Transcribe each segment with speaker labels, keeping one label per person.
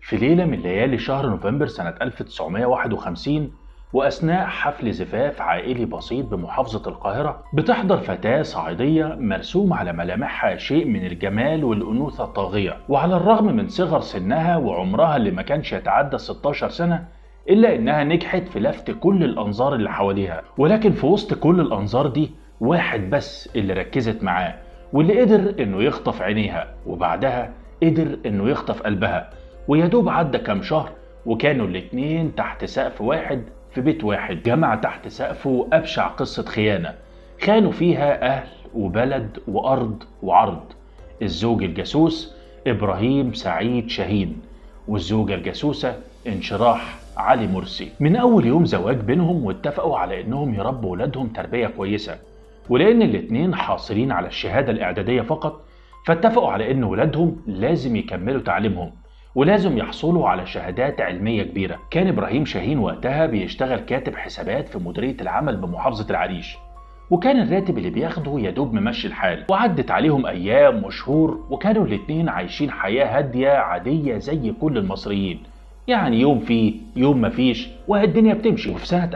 Speaker 1: في ليلة من ليالي شهر نوفمبر سنة 1951 وأثناء حفل زفاف عائلي بسيط بمحافظة القاهرة بتحضر فتاة صعيدية مرسوم على ملامحها شيء من الجمال والأنوثة الطاغية وعلى الرغم من صغر سنها وعمرها اللي ما كانش يتعدى 16 سنة إلا إنها نجحت في لفت كل الأنظار اللي حواليها ولكن في وسط كل الأنظار دي واحد بس اللي ركزت معاه واللي قدر إنه يخطف عينيها وبعدها قدر إنه يخطف قلبها ويدوب عدى كام شهر وكانوا الاتنين تحت سقف واحد في بيت واحد جمع تحت سقفه أبشع قصة خيانة خانوا فيها أهل وبلد وأرض وعرض الزوج الجاسوس إبراهيم سعيد شاهين والزوجة الجاسوسة انشراح علي مرسي من أول يوم زواج بينهم واتفقوا على إنهم يربوا ولادهم تربية كويسة ولأن الاتنين حاصلين على الشهادة الإعدادية فقط فاتفقوا على إن ولادهم لازم يكملوا تعليمهم ولازم يحصلوا على شهادات علمية كبيرة كان إبراهيم شاهين وقتها بيشتغل كاتب حسابات في مديرية العمل بمحافظة العريش وكان الراتب اللي بياخده يدوب ممشي الحال وعدت عليهم أيام وشهور وكانوا الاتنين عايشين حياة هادية عادية زي كل المصريين يعني يوم فيه يوم مفيش والدنيا بتمشي وفي سنة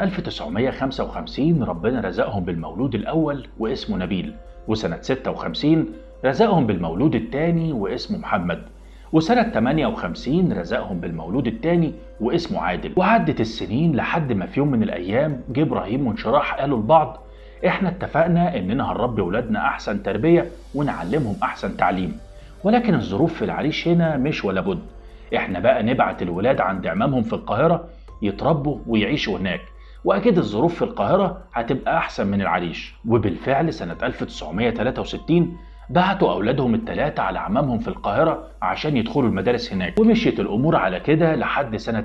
Speaker 1: 1955 ربنا رزقهم بالمولود الأول واسمه نبيل وسنة 56 رزقهم بالمولود الثاني واسمه محمد وسنة 58 رزقهم بالمولود الثاني واسمه عادل وعدت السنين لحد ما في يوم من الأيام جه إبراهيم وانشراح قالوا لبعض إحنا اتفقنا إننا هنربي ولادنا أحسن تربية ونعلمهم أحسن تعليم ولكن الظروف في العريش هنا مش ولا بد إحنا بقى نبعت الولاد عند عمامهم في القاهرة يتربوا ويعيشوا هناك وأكيد الظروف في القاهرة هتبقى أحسن من العريش وبالفعل سنة 1963 بعتوا أولادهم الثلاثة على عمامهم في القاهرة عشان يدخلوا المدارس هناك ومشيت الأمور على كده لحد سنة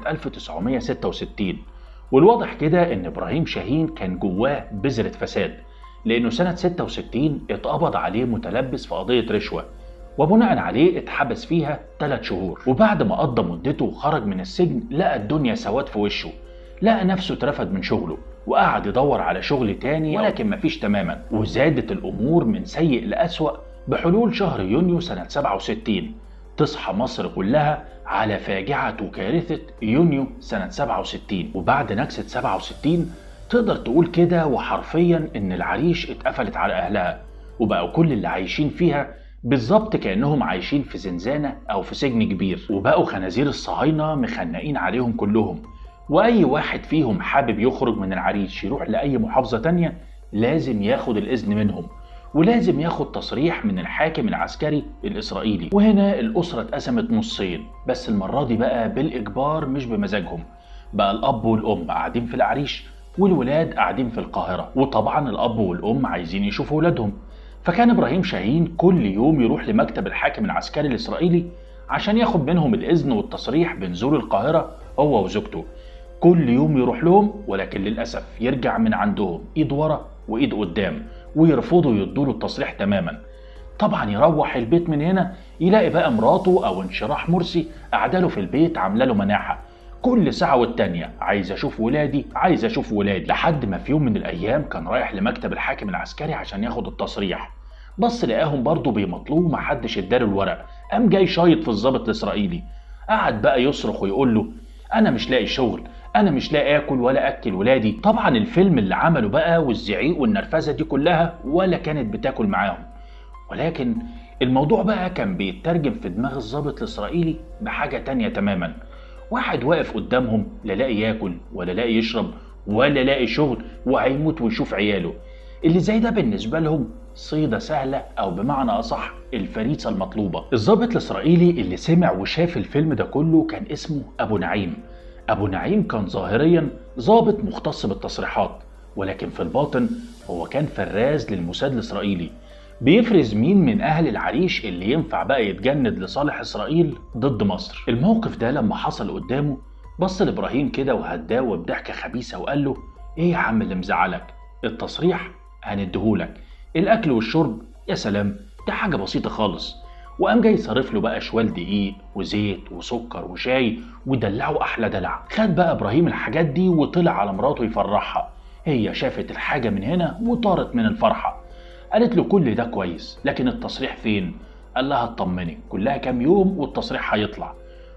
Speaker 1: 1966 والواضح كده إن إبراهيم شاهين كان جواه بذرة فساد لأنه سنة 66 اتقبض عليه متلبس في قضية رشوة وبناء عليه اتحبس فيها 3 شهور وبعد ما قضى مدته وخرج من السجن لقى الدنيا سواد في وشه لقى نفسه اترفد من شغله وقعد يدور على شغل تاني ولكن مفيش تماما وزادت الأمور من سيء لأسوأ بحلول شهر يونيو سنة 67 تصحى مصر كلها على فاجعة وكارثة يونيو سنة 67 وبعد نكسة 67 تقدر تقول كده وحرفيا إن العريش اتقفلت على أهلها وبقوا كل اللي عايشين فيها بالظبط كأنهم عايشين في زنزانة أو في سجن كبير وبقوا خنازير الصهاينة مخنقين عليهم كلهم وأي واحد فيهم حابب يخرج من العريش يروح لأي محافظة تانية لازم ياخد الإذن منهم ولازم ياخد تصريح من الحاكم العسكري الإسرائيلي وهنا الأسرة اتقسمت نصين بس المرة دي بقى بالإجبار مش بمزاجهم بقى الأب والأم قاعدين في العريش والولاد قاعدين في القاهرة وطبعا الأب والأم عايزين يشوفوا ولادهم فكان إبراهيم شاهين كل يوم يروح لمكتب الحاكم العسكري الإسرائيلي عشان ياخد منهم الإذن والتصريح بنزول القاهرة هو وزوجته كل يوم يروح لهم ولكن للأسف يرجع من عندهم إيد ورا وإيد قدام ويرفضوا يدوا له التصريح تماما طبعا يروح البيت من هنا يلاقي بقى مراته او انشراح مرسي قاعده له في البيت عامله له مناحه كل ساعة والتانية عايز أشوف ولادي عايز أشوف ولادي لحد ما في يوم من الأيام كان رايح لمكتب الحاكم العسكري عشان ياخد التصريح بص لقاهم برضه بيمطلوه محدش اداله الورق قام جاي شايط في الضابط الإسرائيلي قعد بقى يصرخ ويقول له أنا مش لاقي شغل انا مش لاقي اكل ولا اكل ولادي طبعا الفيلم اللي عمله بقى والزعيق والنرفزه دي كلها ولا كانت بتاكل معاهم ولكن الموضوع بقى كان بيترجم في دماغ الضابط الاسرائيلي بحاجه تانية تماما واحد واقف قدامهم لا لاقي ياكل ولا لاقي يشرب ولا لاقي شغل وهيموت ويشوف عياله اللي زي ده بالنسبه لهم صيدة سهلة أو بمعنى أصح الفريسة المطلوبة الضابط الإسرائيلي اللي سمع وشاف الفيلم ده كله كان اسمه أبو نعيم أبو نعيم كان ظاهريا ضابط مختص بالتصريحات ولكن في الباطن هو كان فراز للموساد الإسرائيلي بيفرز مين من أهل العريش اللي ينفع بقى يتجند لصالح إسرائيل ضد مصر الموقف ده لما حصل قدامه بص لإبراهيم كده وهداه بضحكة خبيثة وقال له إيه يا عم اللي مزعلك التصريح هنديهولك الأكل والشرب يا سلام دي حاجة بسيطة خالص وقام جاي صارف له بقى شوال دقيق وزيت وسكر وشاي ودلعه احلى دلع خد بقى ابراهيم الحاجات دي وطلع على مراته يفرحها هي شافت الحاجه من هنا وطارت من الفرحه قالت له كل ده كويس لكن التصريح فين قال لها اطمني كلها كام يوم والتصريح هيطلع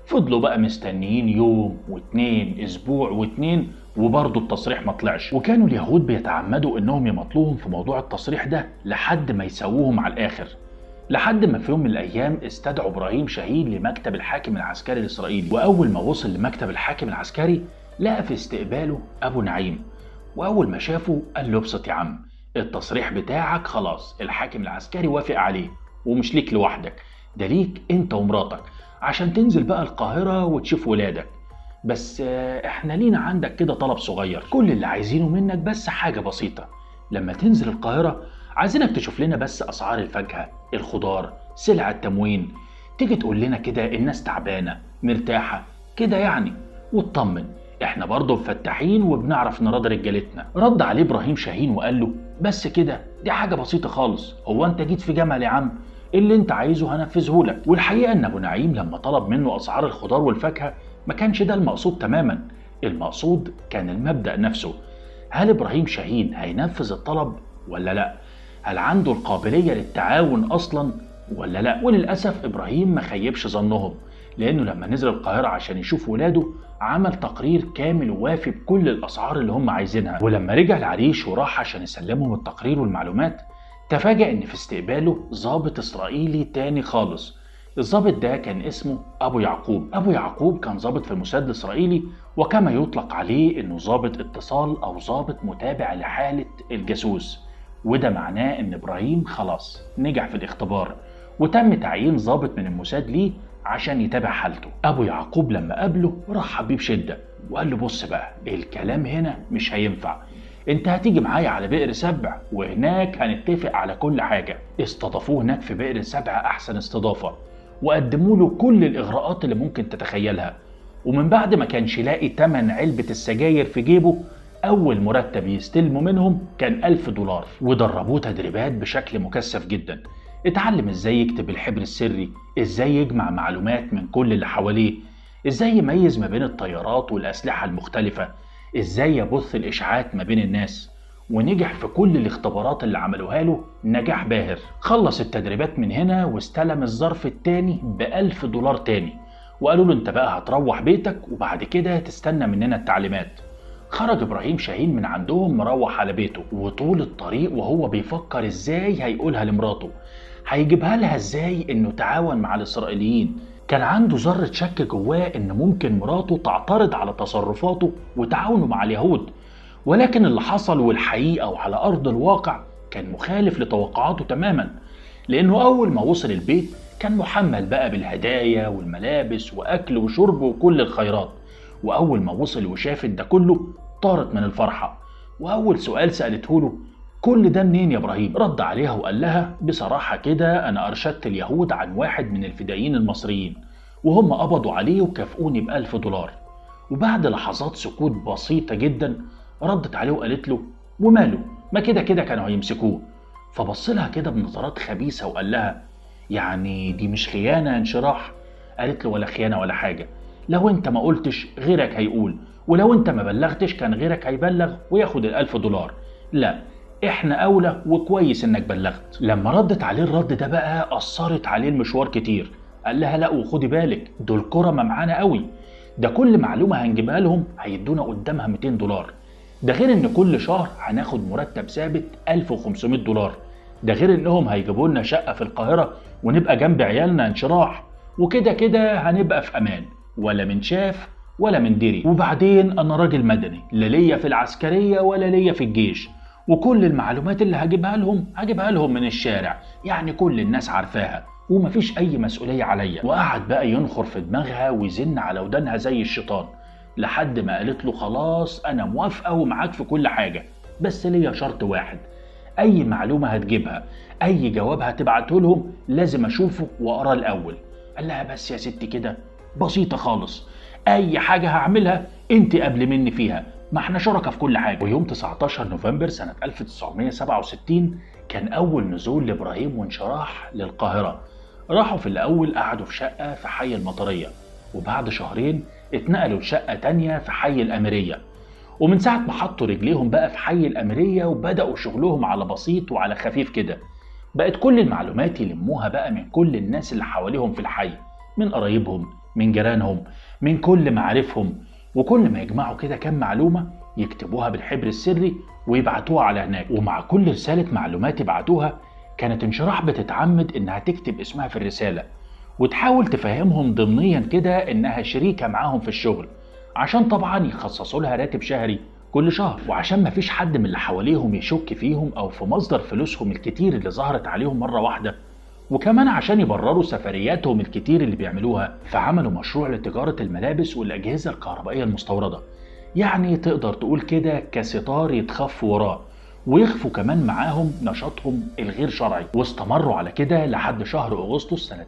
Speaker 1: فضلوا بقى مستنيين يوم واتنين اسبوع واتنين وبرضه التصريح ما طلعش وكانوا اليهود بيتعمدوا انهم يمطلوهم في موضوع التصريح ده لحد ما يسووهم على الاخر لحد ما في يوم من الايام استدعوا ابراهيم شاهين لمكتب الحاكم العسكري الاسرائيلي واول ما وصل لمكتب الحاكم العسكري لقى في استقباله ابو نعيم واول ما شافه قال له ابسط يا عم التصريح بتاعك خلاص الحاكم العسكري وافق عليه ومش ليك لوحدك ده ليك انت ومراتك عشان تنزل بقى القاهرة وتشوف ولادك بس احنا لينا عندك كده طلب صغير كل اللي عايزينه منك بس حاجة بسيطة لما تنزل القاهرة عايزينك تشوف لنا بس أسعار الفاكهة الخضار سلع التموين تيجي تقول لنا كده الناس تعبانة مرتاحة كده يعني واطمن احنا برضه مفتحين وبنعرف نراضي رجالتنا رد عليه ابراهيم شاهين وقال له بس كده دي حاجه بسيطه خالص هو انت جيت في جمل يا عم اللي انت عايزه هنفذه لك والحقيقه ان ابو نعيم لما طلب منه اسعار الخضار والفاكهه ما كانش ده المقصود تماما المقصود كان المبدا نفسه هل ابراهيم شاهين هينفذ الطلب ولا لا هل عنده القابليه للتعاون اصلا ولا لا وللاسف ابراهيم ما خيبش ظنهم لانه لما نزل القاهره عشان يشوف ولاده عمل تقرير كامل ووافي بكل الاسعار اللي هم عايزينها ولما رجع العريش وراح عشان يسلمهم التقرير والمعلومات تفاجأ ان في استقباله ضابط اسرائيلي تاني خالص الضابط ده كان اسمه ابو يعقوب ابو يعقوب كان ضابط في الموساد الاسرائيلي وكما يطلق عليه انه ضابط اتصال او ضابط متابع لحاله الجاسوس وده معناه ان ابراهيم خلاص نجح في الاختبار وتم تعيين ضابط من الموساد ليه عشان يتابع حالته ابو يعقوب لما قابله رحب بيه بشده وقال له بص بقى الكلام هنا مش هينفع انت هتيجي معايا على بئر سبع وهناك هنتفق على كل حاجه استضافوه هناك في بئر سبع احسن استضافه وقدموا له كل الاغراءات اللي ممكن تتخيلها ومن بعد ما كانش لاقي تمن علبة السجاير في جيبه أول مرتب يستلمه منهم كان ألف دولار ودربوه تدريبات بشكل مكثف جدا اتعلم ازاي يكتب الحبر السري ازاي يجمع معلومات من كل اللي حواليه ازاي يميز ما بين الطيارات والأسلحة المختلفة ازاي يبث الإشاعات ما بين الناس ونجح في كل الاختبارات اللي عملوها له نجاح باهر خلص التدريبات من هنا واستلم الظرف التاني بألف دولار تاني وقالوا له انت بقى هتروح بيتك وبعد كده تستنى مننا التعليمات خرج ابراهيم شاهين من عندهم مروح على بيته وطول الطريق وهو بيفكر ازاي هيقولها لمراته هيجيبها لها ازاي انه تعاون مع الاسرائيليين كان عنده ذرة شك جواه ان ممكن مراته تعترض على تصرفاته وتعاونه مع اليهود ولكن اللي حصل والحقيقة وعلى أرض الواقع كان مخالف لتوقعاته تماما لأنه أول ما وصل البيت كان محمل بقى بالهدايا والملابس وأكل وشرب وكل الخيرات وأول ما وصل وشاف ده كله طارت من الفرحة وأول سؤال سألته له كل ده منين يا إبراهيم؟ رد عليها وقال لها بصراحة كده أنا أرشدت اليهود عن واحد من الفدائيين المصريين وهم قبضوا عليه وكافئوني بألف دولار وبعد لحظات سكوت بسيطة جدا ردت عليه وقالت له وماله ما كده كده كانوا هيمسكوه فبص لها كده بنظرات خبيثة وقال لها يعني دي مش خيانة انشراح قالت له ولا خيانة ولا حاجة لو انت ما قلتش غيرك هيقول ولو انت ما بلغتش كان غيرك هيبلغ وياخد الألف دولار لا احنا اولى وكويس انك بلغت لما ردت عليه الرد ده بقى اثرت عليه المشوار كتير قال لها لا وخدي بالك دول كرمة معانا قوي ده كل معلومة هنجيبها لهم هيدونا قدامها 200 دولار ده غير ان كل شهر هناخد مرتب ثابت 1500 دولار ده غير انهم هيجيبوا لنا شقة في القاهرة ونبقى جنب عيالنا انشراح وكده كده هنبقى في امان ولا من شاف ولا من دري وبعدين انا راجل مدني لا ليا في العسكرية ولا ليا في الجيش وكل المعلومات اللي هجيبها لهم هجيبها لهم من الشارع يعني كل الناس عارفاها ومفيش اي مسؤولية عليا وقعد بقى ينخر في دماغها ويزن على ودانها زي الشيطان لحد ما قالت له خلاص انا موافقة ومعاك في كل حاجة بس ليا شرط واحد اي معلومة هتجيبها اي جواب هتبعته لهم لازم اشوفه واقراه الاول قال لها بس يا ست كده بسيطة خالص اي حاجة هعملها انت قبل مني فيها ما احنا شركة في كل حاجة ويوم 19 نوفمبر سنة 1967 كان أول نزول لإبراهيم وانشراح للقاهرة راحوا في الأول قعدوا في شقة في حي المطرية وبعد شهرين اتنقلوا لشقة تانية في حي الأميرية ومن ساعة ما حطوا رجليهم بقى في حي الأميرية وبدأوا شغلهم على بسيط وعلى خفيف كده بقت كل المعلومات يلموها بقى من كل الناس اللي حواليهم في الحي من قرايبهم من جيرانهم من كل معارفهم وكل ما يجمعوا كده كام معلومة يكتبوها بالحبر السري ويبعتوها على هناك ومع كل رسالة معلومات يبعتوها كانت انشراح بتتعمد انها تكتب اسمها في الرسالة وتحاول تفهمهم ضمنيا كده انها شريكة معاهم في الشغل عشان طبعا يخصصوا لها راتب شهري كل شهر وعشان مفيش حد من اللي حواليهم يشك فيهم او في مصدر فلوسهم الكتير اللي ظهرت عليهم مرة واحدة وكمان عشان يبرروا سفرياتهم الكتير اللي بيعملوها فعملوا مشروع لتجارة الملابس والأجهزة الكهربائية المستوردة يعني تقدر تقول كده كستار يتخف وراه ويخفوا كمان معاهم نشاطهم الغير شرعي واستمروا على كده لحد شهر أغسطس سنة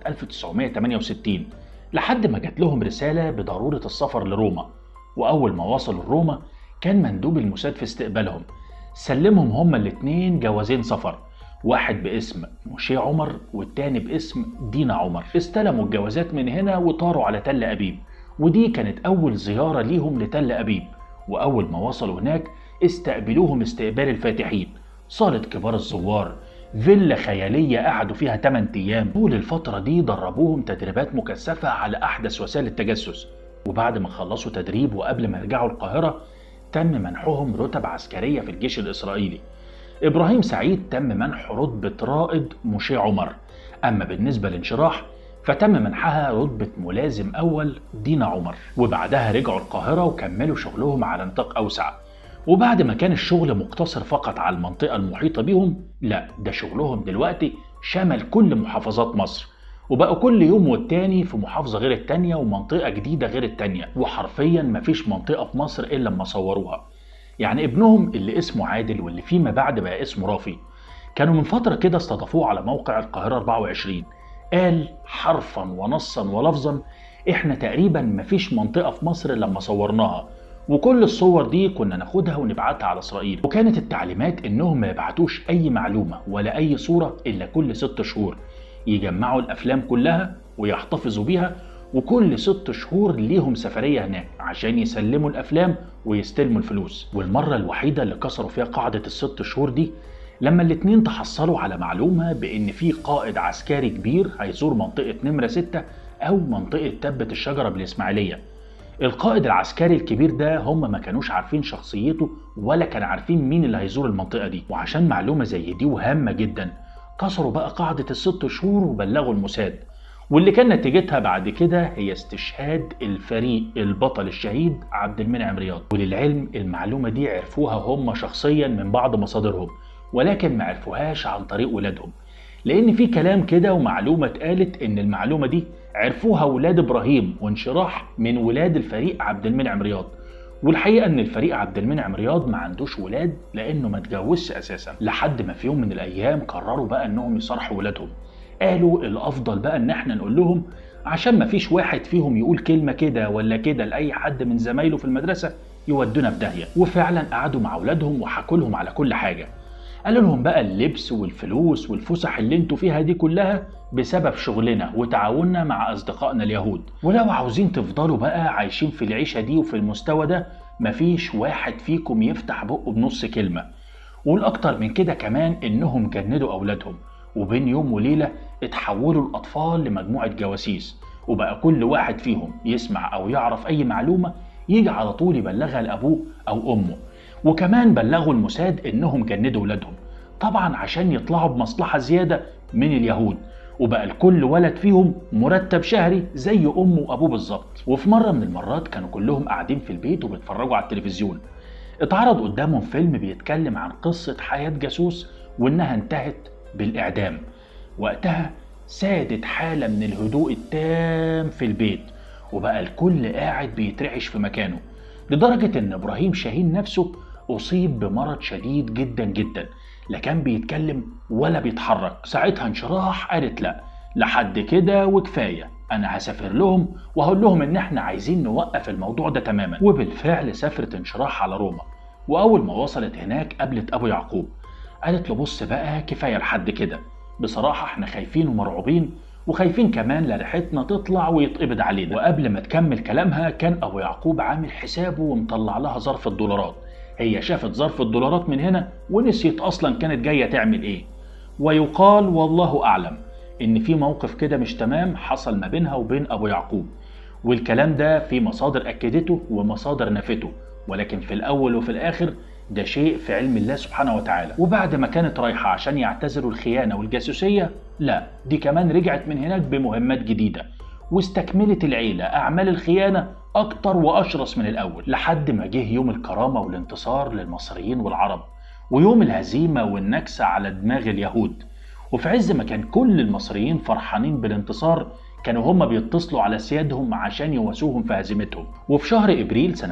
Speaker 1: 1968 لحد ما جات لهم رسالة بضرورة السفر لروما وأول ما وصلوا لروما كان مندوب الموساد في استقبالهم سلمهم هما الاتنين جوازين سفر واحد باسم موشي عمر والتاني باسم دينا عمر استلموا الجوازات من هنا وطاروا على تل أبيب ودي كانت أول زيارة ليهم لتل أبيب وأول ما وصلوا هناك استقبلوهم استقبال الفاتحين صالة كبار الزوار فيلا خيالية قعدوا فيها 8 أيام طول الفترة دي دربوهم تدريبات مكثفة على أحدث وسائل التجسس وبعد ما خلصوا تدريب وقبل ما يرجعوا القاهرة تم منحهم رتب عسكرية في الجيش الإسرائيلي إبراهيم سعيد تم منح رتبة رائد مشي عمر أما بالنسبة لانشراح فتم منحها رتبة ملازم أول دينا عمر وبعدها رجعوا القاهرة وكملوا شغلهم على نطاق أوسع وبعد ما كان الشغل مقتصر فقط على المنطقة المحيطة بيهم لا ده شغلهم دلوقتي شمل كل محافظات مصر وبقوا كل يوم والتاني في محافظة غير التانية ومنطقة جديدة غير التانية وحرفيا مفيش منطقة في مصر إلا لما صوروها يعني ابنهم اللي اسمه عادل واللي فيما بعد بقى اسمه رافي كانوا من فترة كده استضافوه على موقع القاهرة 24 قال حرفا ونصا ولفظا احنا تقريبا مفيش منطقة في مصر لما صورناها وكل الصور دي كنا ناخدها ونبعتها على اسرائيل وكانت التعليمات انهم ما يبعتوش اي معلومة ولا اي صورة الا كل ست شهور يجمعوا الافلام كلها ويحتفظوا بيها وكل ست شهور ليهم سفرية هناك عشان يسلموا الأفلام ويستلموا الفلوس والمرة الوحيدة اللي كسروا فيها قاعدة الست شهور دي لما الاتنين تحصلوا على معلومة بإن في قائد عسكري كبير هيزور منطقة نمرة ستة أو منطقة تبة الشجرة بالإسماعيلية القائد العسكري الكبير ده هم ما كانوش عارفين شخصيته ولا كانوا عارفين مين اللي هيزور المنطقة دي وعشان معلومة زي دي وهامة جدا كسروا بقى قاعدة الست شهور وبلغوا الموساد واللي كان نتيجتها بعد كده هي استشهاد الفريق البطل الشهيد عبد المنعم رياض وللعلم المعلومة دي عرفوها هم شخصيا من بعض مصادرهم ولكن ما عرفوهاش عن طريق ولادهم لان في كلام كده ومعلومة اتقالت ان المعلومة دي عرفوها ولاد ابراهيم وانشراح من ولاد الفريق عبد المنعم رياض والحقيقه ان الفريق عبد المنعم رياض ما عندوش ولاد لانه ما اتجوزش اساسا لحد ما في يوم من الايام قرروا بقى انهم يصارحوا ولادهم قالوا الافضل بقى ان احنا نقول لهم عشان ما فيش واحد فيهم يقول كلمه كده ولا كده لاي حد من زمايله في المدرسه يودونا في داهيه وفعلا قعدوا مع اولادهم وحكوا لهم على كل حاجه قالوا لهم بقى اللبس والفلوس والفسح اللي انتوا فيها دي كلها بسبب شغلنا وتعاوننا مع اصدقائنا اليهود ولو عاوزين تفضلوا بقى عايشين في العيشه دي وفي المستوى ده مفيش واحد فيكم يفتح بقه بنص كلمه والاكتر من كده كمان انهم جندوا اولادهم وبين يوم وليله اتحولوا الاطفال لمجموعه جواسيس وبقى كل واحد فيهم يسمع او يعرف اي معلومه يجي على طول يبلغها لابوه او امه وكمان بلغوا الموساد انهم جندوا ولادهم طبعا عشان يطلعوا بمصلحه زياده من اليهود وبقى لكل ولد فيهم مرتب شهري زي امه وابوه بالظبط وفي مره من المرات كانوا كلهم قاعدين في البيت وبيتفرجوا على التلفزيون اتعرض قدامهم فيلم بيتكلم عن قصه حياه جاسوس وانها انتهت بالاعدام وقتها سادت حاله من الهدوء التام في البيت وبقى الكل قاعد بيترعش في مكانه لدرجه ان ابراهيم شاهين نفسه اصيب بمرض شديد جدا جدا لا كان بيتكلم ولا بيتحرك ساعتها انشراح قالت لا لحد كده وكفايه انا هسافر لهم وهقول لهم ان احنا عايزين نوقف الموضوع ده تماما وبالفعل سافرت انشراح على روما واول ما وصلت هناك قابلت ابو يعقوب قالت له بص بقى كفايه لحد كده بصراحه احنا خايفين ومرعوبين وخايفين كمان لريحتنا تطلع ويتقبض علينا وقبل ما تكمل كلامها كان ابو يعقوب عامل حسابه ومطلع لها ظرف الدولارات هي شافت ظرف الدولارات من هنا ونسيت اصلا كانت جايه تعمل ايه ويقال والله اعلم ان في موقف كده مش تمام حصل ما بينها وبين ابو يعقوب والكلام ده في مصادر أكدته ومصادر نفته ولكن في الأول وفي الآخر ده شيء في علم الله سبحانه وتعالى وبعد ما كانت رايحة عشان يعتذروا الخيانة والجاسوسية لا دي كمان رجعت من هناك بمهمات جديدة واستكملت العيلة أعمال الخيانة أكتر وأشرس من الأول لحد ما جه يوم الكرامة والانتصار للمصريين والعرب ويوم الهزيمة والنكسة على دماغ اليهود وفي عز ما كان كل المصريين فرحانين بالانتصار كانوا هم بيتصلوا على سيادهم عشان يواسوهم في هزيمتهم وفي شهر ابريل سنة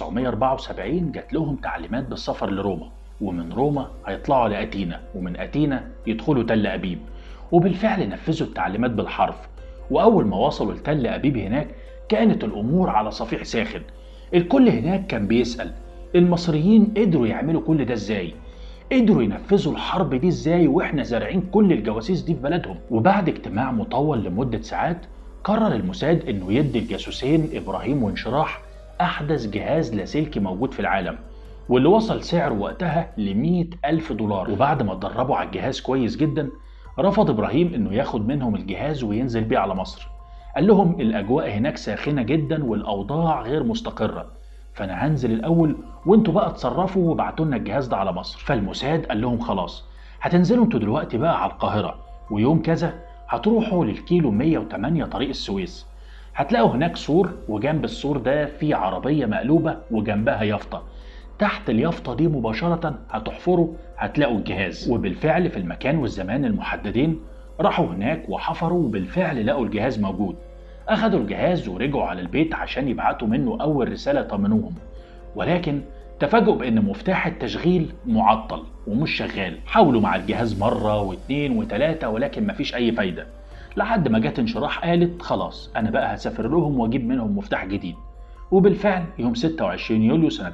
Speaker 1: 1974 جات لهم تعليمات بالسفر لروما ومن روما هيطلعوا لأتينا ومن أتينا يدخلوا تل أبيب وبالفعل نفذوا التعليمات بالحرف وأول ما وصلوا لتل أبيب هناك كانت الأمور على صفيح ساخن الكل هناك كان بيسأل المصريين قدروا يعملوا كل ده ازاي قدروا ينفذوا الحرب دي ازاي واحنا زارعين كل الجواسيس دي في بلدهم وبعد اجتماع مطول لمدة ساعات قرر الموساد انه يدي الجاسوسين ابراهيم وانشراح احدث جهاز لاسلكي موجود في العالم واللي وصل سعره وقتها ل ألف دولار وبعد ما اتدربوا على الجهاز كويس جدا رفض ابراهيم انه ياخد منهم الجهاز وينزل بيه على مصر قال لهم الاجواء هناك ساخنه جدا والاوضاع غير مستقره فانا هنزل الاول وانتوا بقى اتصرفوا وابعتوا لنا الجهاز ده على مصر فالموساد قال لهم خلاص هتنزلوا انتوا دلوقتي بقى على القاهره ويوم كذا هتروحوا للكيلو 108 طريق السويس هتلاقوا هناك سور وجنب السور ده في عربيه مقلوبه وجنبها يافطه تحت اليافطة دي مباشرة هتحفروا هتلاقوا الجهاز وبالفعل في المكان والزمان المحددين راحوا هناك وحفروا وبالفعل لقوا الجهاز موجود أخدوا الجهاز ورجعوا على البيت عشان يبعتوا منه أول رسالة طمنوهم ولكن تفاجئوا بأن مفتاح التشغيل معطل ومش شغال حاولوا مع الجهاز مرة واثنين وثلاثة ولكن مفيش أي فايدة لحد ما جت انشراح قالت خلاص أنا بقى هسافر لهم وأجيب منهم مفتاح جديد وبالفعل يوم 26 يوليو سنة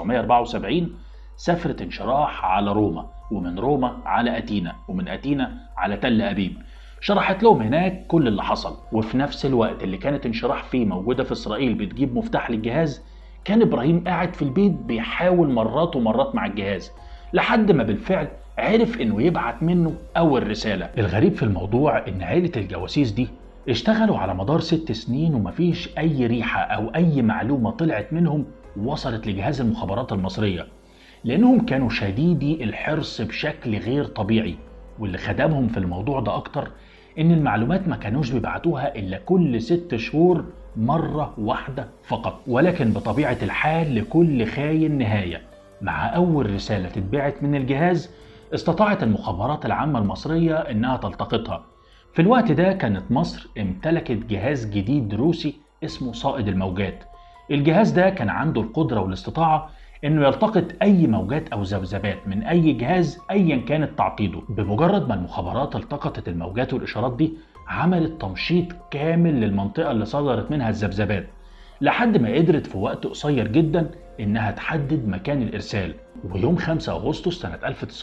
Speaker 1: 1974 سافرت انشراح على روما ومن روما على أتينا ومن أتينا على تل أبيب شرحت لهم هناك كل اللي حصل وفي نفس الوقت اللي كانت انشراح فيه موجودة في إسرائيل بتجيب مفتاح للجهاز كان إبراهيم قاعد في البيت بيحاول مرات ومرات مع الجهاز لحد ما بالفعل عرف انه يبعت منه اول رسالة الغريب في الموضوع ان عيلة الجواسيس دي اشتغلوا على مدار ست سنين ومفيش اي ريحة او اي معلومة طلعت منهم وصلت لجهاز المخابرات المصرية لانهم كانوا شديدي الحرص بشكل غير طبيعي واللي خدمهم في الموضوع ده اكتر ان المعلومات ما كانوش بيبعتوها الا كل ست شهور مرة واحدة فقط ولكن بطبيعة الحال لكل خاين نهاية مع أول رسالة تتبعت من الجهاز استطاعت المخابرات العامة المصرية إنها تلتقطها في الوقت ده كانت مصر امتلكت جهاز جديد روسي اسمه صائد الموجات الجهاز ده كان عنده القدرة والاستطاعة انه يلتقط اي موجات او ذبذبات من اي جهاز ايا كانت تعقيده بمجرد ما المخابرات التقطت الموجات والاشارات دي عملت تمشيط كامل للمنطقه اللي صدرت منها الذبذبات لحد ما قدرت في وقت قصير جدا انها تحدد مكان الارسال ويوم 5 اغسطس سنه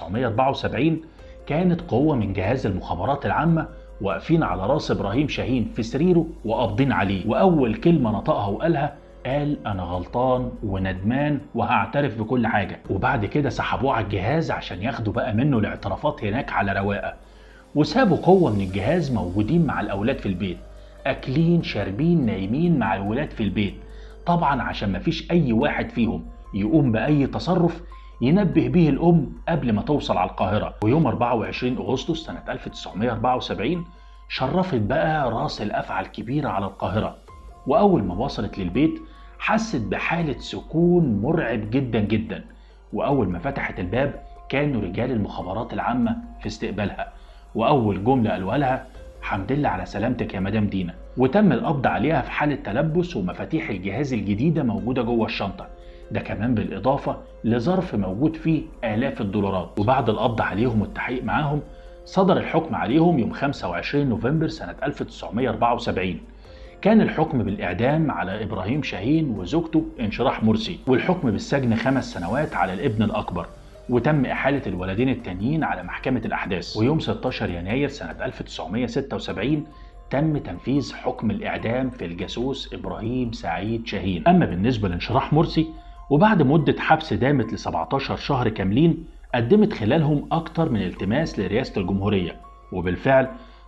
Speaker 1: 1974 كانت قوه من جهاز المخابرات العامه واقفين على راس ابراهيم شاهين في سريره وقابضين عليه واول كلمه نطقها وقالها قال انا غلطان وندمان وهعترف بكل حاجه وبعد كده سحبوه على الجهاز عشان ياخدوا بقى منه الاعترافات هناك على رواقه وسابوا قوه من الجهاز موجودين مع الاولاد في البيت اكلين شاربين نايمين مع الولاد في البيت طبعا عشان مفيش اي واحد فيهم يقوم باي تصرف ينبه به الام قبل ما توصل على القاهره ويوم 24 اغسطس سنه 1974 شرفت بقى راس الافعى الكبيره على القاهره واول ما وصلت للبيت حست بحالة سكون مرعب جدا جدا وأول ما فتحت الباب كانوا رجال المخابرات العامة في استقبالها وأول جملة قالوها لها حمد لله على سلامتك يا مدام دينا وتم القبض عليها في حالة تلبس ومفاتيح الجهاز الجديدة موجودة جوه الشنطة ده كمان بالإضافة لظرف موجود فيه آلاف الدولارات وبعد القبض عليهم والتحقيق معاهم صدر الحكم عليهم يوم 25 نوفمبر سنة 1974 كان الحكم بالإعدام على إبراهيم شاهين وزوجته انشراح مرسي والحكم بالسجن خمس سنوات على الابن الأكبر وتم إحالة الولدين التانيين على محكمة الأحداث ويوم 16 يناير سنة 1976 تم تنفيذ حكم الإعدام في الجاسوس إبراهيم سعيد شاهين أما بالنسبة لانشراح مرسي وبعد مدة حبس دامت ل 17 شهر كاملين قدمت خلالهم أكتر من التماس لرئاسة الجمهورية وبالفعل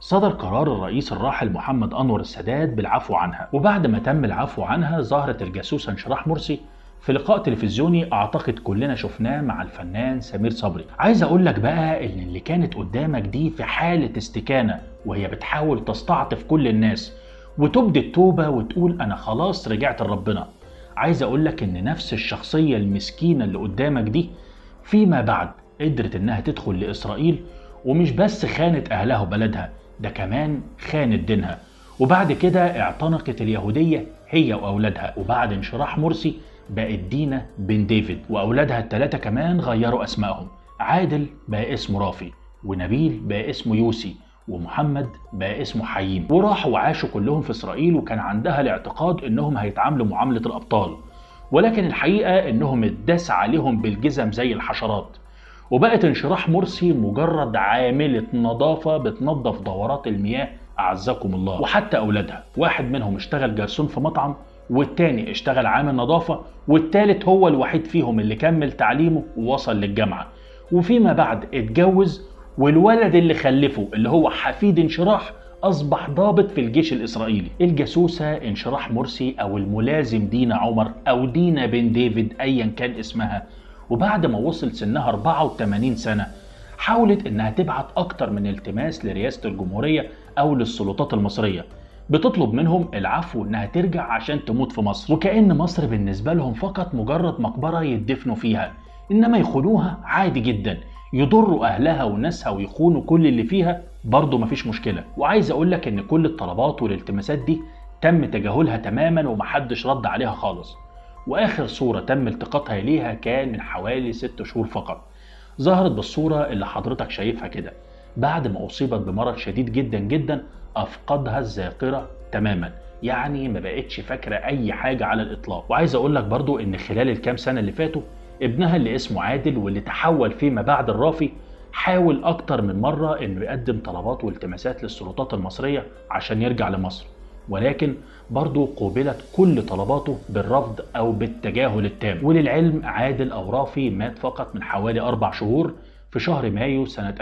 Speaker 1: صدر قرار الرئيس الراحل محمد أنور السادات بالعفو عنها وبعد ما تم العفو عنها ظهرت الجاسوسة انشراح مرسي في لقاء تلفزيوني اعتقد كلنا شفناه مع الفنان سمير صبري عايز اقول لك بقى ان اللي كانت قدامك دي في حالة استكانة وهي بتحاول تستعطف كل الناس وتبدي التوبة وتقول انا خلاص رجعت لربنا عايز اقول لك ان نفس الشخصية المسكينة اللي قدامك دي فيما بعد قدرت انها تدخل لاسرائيل ومش بس خانت اهلها وبلدها ده كمان خانت دينها وبعد كده اعتنقت اليهودية هي واولادها وبعد انشراح مرسي بقت دينا بن ديفيد واولادها الثلاثه كمان غيروا اسمائهم عادل بقى اسمه رافي ونبيل بقى اسمه يوسي ومحمد بقى اسمه حيين وراحوا وعاشوا كلهم في اسرائيل وكان عندها الاعتقاد انهم هيتعاملوا معامله الابطال ولكن الحقيقه انهم اتداس عليهم بالجزم زي الحشرات وبقت انشراح مرسي مجرد عامله نظافه بتنظف دورات المياه اعزكم الله وحتى اولادها واحد منهم اشتغل جرسون في مطعم والتاني اشتغل عامل نظافة والتالت هو الوحيد فيهم اللي كمل تعليمه ووصل للجامعة وفيما بعد اتجوز والولد اللي خلفه اللي هو حفيد انشراح أصبح ضابط في الجيش الإسرائيلي الجاسوسة انشراح مرسي أو الملازم دينا عمر أو دينا بن ديفيد أيا كان اسمها وبعد ما وصل سنها 84 سنة حاولت إنها تبعت أكتر من التماس لرئاسة الجمهورية أو للسلطات المصرية بتطلب منهم العفو انها ترجع عشان تموت في مصر وكأن مصر بالنسبة لهم فقط مجرد مقبرة يدفنوا فيها انما يخونوها عادي جدا يضروا اهلها وناسها ويخونوا كل اللي فيها برضه مفيش مشكلة وعايز اقول لك ان كل الطلبات والالتماسات دي تم تجاهلها تماما ومحدش رد عليها خالص واخر صورة تم التقاطها اليها كان من حوالي ست شهور فقط ظهرت بالصورة اللي حضرتك شايفها كده بعد ما اصيبت بمرض شديد جدا جدا افقدها الذاكره تماما يعني ما بقتش فاكره اي حاجه على الاطلاق وعايز اقول لك برضو ان خلال الكام سنه اللي فاتوا ابنها اللي اسمه عادل واللي تحول فيما بعد الرافي حاول اكتر من مره انه يقدم طلبات والتماسات للسلطات المصريه عشان يرجع لمصر ولكن برضه قوبلت كل طلباته بالرفض او بالتجاهل التام وللعلم عادل او رافي مات فقط من حوالي اربع شهور في شهر مايو سنة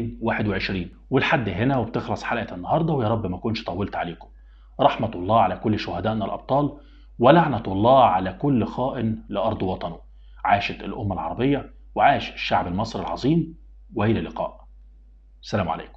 Speaker 1: 2021 ولحد هنا وبتخلص حلقة النهاردة ويا رب ما أكونش طولت عليكم رحمة الله على كل شهدائنا الأبطال ولعنة الله على كل خائن لأرض وطنه عاشت الأمة العربية وعاش الشعب المصري العظيم وإلى اللقاء السلام عليكم